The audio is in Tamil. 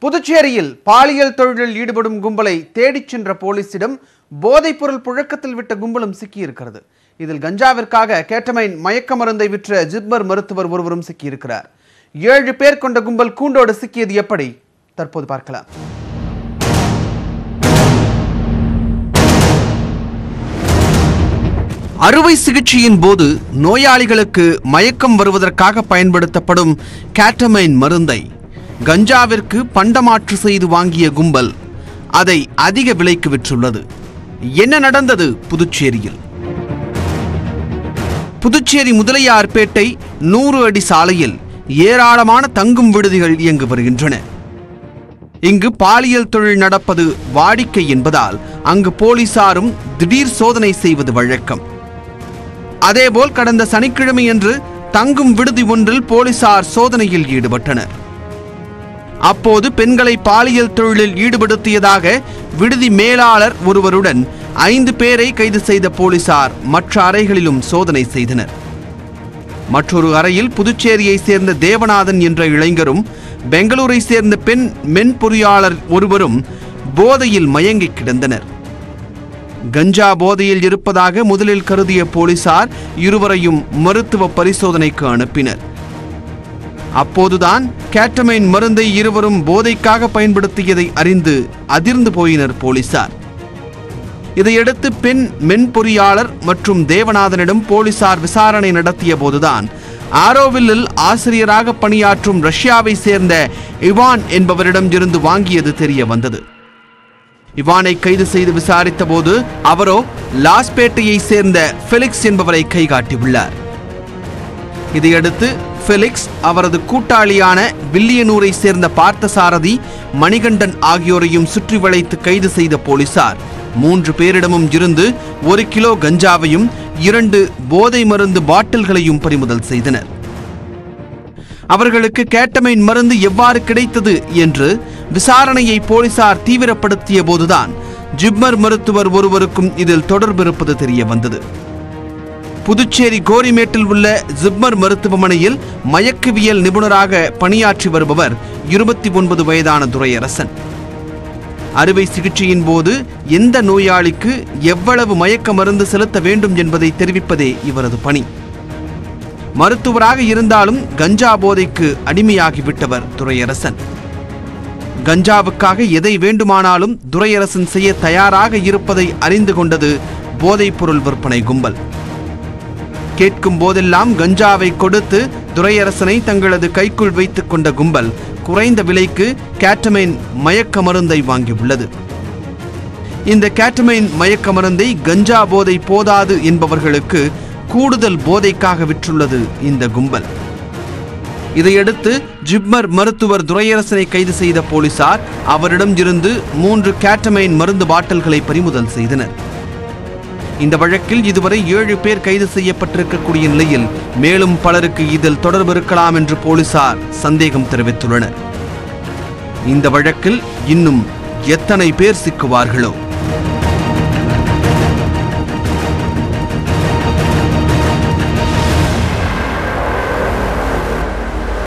புதுச்சேரியில் பாலியல் தொழிலில் ஈடுபடும் கும்பலை தேடிச் சென்ற போலீசிடம் போதைப்பொருள் புழக்கத்தில் விட்ட கும்பலும் சிக்கியிருக்கிறது இதில் கஞ்சாவிற்காக கேட்டமைன் மயக்க மருந்தை விற்ற ஜிப்மர் மருத்துவர் ஒருவரும் சிக்கியிருக்கிறார் ஏழு பேர் கொண்ட கும்பல் கூண்டோடு சிக்கியது எப்படி தற்போது பார்க்கலாம் அறுவை சிகிச்சையின் போது நோயாளிகளுக்கு மயக்கம் வருவதற்காக பயன்படுத்தப்படும் கேட்டமைன் மருந்தை கஞ்சாவிற்கு பண்டமாற்று செய்து வாங்கிய கும்பல் அதை அதிக விலைக்கு விற்றுள்ளது என்ன நடந்தது புதுச்சேரியில் புதுச்சேரி முதலியார்பேட்டை நூறு அடி சாலையில் ஏராளமான தங்கும் விடுதிகள் இயங்கு வருகின்றன இங்கு பாலியல் தொழில் நடப்பது வாடிக்கை என்பதால் அங்கு போலீசாரும் திடீர் சோதனை செய்வது வழக்கம் அதேபோல் கடந்த சனிக்கிழமையன்று தங்கும் விடுதி ஒன்றில் போலீசார் சோதனையில் ஈடுபட்டனர் அப்போது பெண்களை பாலியல் தொழிலில் ஈடுபடுத்தியதாக விடுதி மேலாளர் ஒருவருடன் ஐந்து பேரை கைது செய்த போலீசார் மற்ற அறைகளிலும் சோதனை செய்தனர் மற்றொரு அறையில் புதுச்சேரியை சேர்ந்த தேவநாதன் என்ற இளைஞரும் பெங்களூரை சேர்ந்த பெண் மென்பொறியாளர் ஒருவரும் போதையில் மயங்கி கிடந்தனர் கஞ்சா போதையில் இருப்பதாக முதலில் கருதிய போலீசார் இருவரையும் மருத்துவ பரிசோதனைக்கு அனுப்பினர் அப்போதுதான் கேட்டமைன் மருந்தை இருவரும் போதைக்காக பயன்படுத்தியதை அறிந்து அதிர்ந்து போயினர் போலீசார் இதையடுத்து பெண் மென்பொறியாளர் மற்றும் தேவநாதனிடம் போலீசார் விசாரணை நடத்திய போதுதான் ஆரோவில்லில் ஆசிரியராக பணியாற்றும் ரஷ்யாவை சேர்ந்த இவான் என்பவரிடம் இருந்து வாங்கியது தெரிய வந்தது இவானை கைது செய்து விசாரித்த போது அவரோ லாஸ்பேட்டையை சேர்ந்த ஃபெலிக்ஸ் என்பவரை கைகாட்டியுள்ளார் இதையடுத்து ஃபெலிக்ஸ் அவரது கூட்டாளியான வில்லியனூரை சேர்ந்த பார்த்தசாரதி மணிகண்டன் ஆகியோரையும் சுற்றி வளைத்து கைது செய்த போலீசார் மூன்று பேரிடமும் இருந்து ஒரு கிலோ கஞ்சாவையும் இரண்டு போதை மருந்து பாட்டில்களையும் பறிமுதல் செய்தனர் அவர்களுக்கு கேட்டமைன் மருந்து எவ்வாறு கிடைத்தது என்று விசாரணையை போலீசார் தீவிரப்படுத்திய போதுதான் ஜிப்மர் மருத்துவர் ஒருவருக்கும் இதில் தொடர்பு இருப்பது தெரிய வந்தது புதுச்சேரி கோரிமேட்டில் உள்ள ஜிப்மர் மருத்துவமனையில் மயக்கவியல் நிபுணராக பணியாற்றி வருபவர் இருபத்தி ஒன்பது வயதான துரையரசன் அறுவை சிகிச்சையின் போது எந்த நோயாளிக்கு எவ்வளவு மயக்க மருந்து செலுத்த வேண்டும் என்பதை தெரிவிப்பதே இவரது பணி மருத்துவராக இருந்தாலும் கஞ்சா போதைக்கு அடிமையாகிவிட்டவர் துரையரசன் கஞ்சாவுக்காக எதை வேண்டுமானாலும் துரையரசன் செய்ய தயாராக இருப்பதை அறிந்து கொண்டது போதைப்பொருள் விற்பனை கும்பல் கேட்கும் போதெல்லாம் கஞ்சாவை கொடுத்து துரையரசனை தங்களது கைக்குள் வைத்துக் கொண்ட கும்பல் குறைந்த விலைக்கு கேட்டமைன் மயக்க மருந்தை வாங்கியுள்ளது இந்த கேட்டமைன் மயக்க மருந்தை கஞ்சா போதை போதாது என்பவர்களுக்கு கூடுதல் போதைக்காக விற்றுள்ளது இந்த கும்பல் இதையடுத்து ஜிப்மர் மருத்துவர் துரையரசனை கைது செய்த போலீசார் அவரிடம் இருந்து மூன்று கேட்டமைன் மருந்து பாட்டில்களை பறிமுதல் செய்தனர் இந்த வழக்கில் இதுவரை ஏழு பேர் கைது செய்யப்பட்டிருக்கக்கூடிய நிலையில் மேலும் பலருக்கு இதில் தொடர்பு இருக்கலாம் என்று போலீசார் சந்தேகம் தெரிவித்துள்ளனர் இந்த வழக்கில் இன்னும் எத்தனை பேர் சிக்குவார்களோ